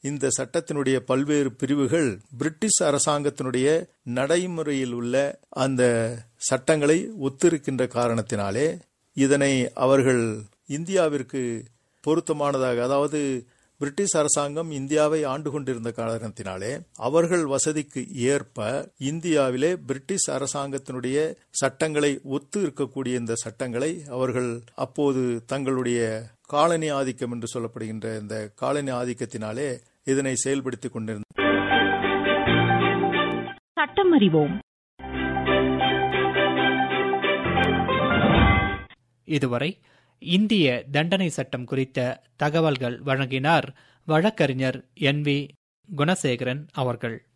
இந்த சட்டத்தினுடைய பல்வேறு பிரிவுகள் பிரிட்டிஷ் அரசாங்கத்தினுடைய நடைமுறையில் உள்ள அந்த சட்டங்களை ஒத்திருக்கின்ற காரணத்தினாலே இதனை அவர்கள் இந்தியாவிற்கு பொருத்தமானதாக அதாவது பிரிட்டிஷ் அரசாங்கம் இந்தியாவை ஆண்டு கொண்டிருந்த காரணத்தினாலே அவர்கள் வசதிக்கு ஏற்ப இந்தியாவிலே பிரிட்டிஷ் அரசாங்கத்தினுடைய சட்டங்களை ஒத்து இருக்கக்கூடிய இந்த சட்டங்களை அவர்கள் அப்போது தங்களுடைய காலனி ஆதிக்கம் என்று சொல்லப்படுகின்ற இந்த காலனி ஆதிக்கத்தினாலே இதனை செயல்படுத்திக் கொண்டிருந்த சட்டம் அறிவோம் இதுவரை இந்திய தண்டனை சட்டம் குறித்த தகவல்கள் வழங்கினார் வழக்கறிஞர் என் வி குணசேகரன் அவர்கள்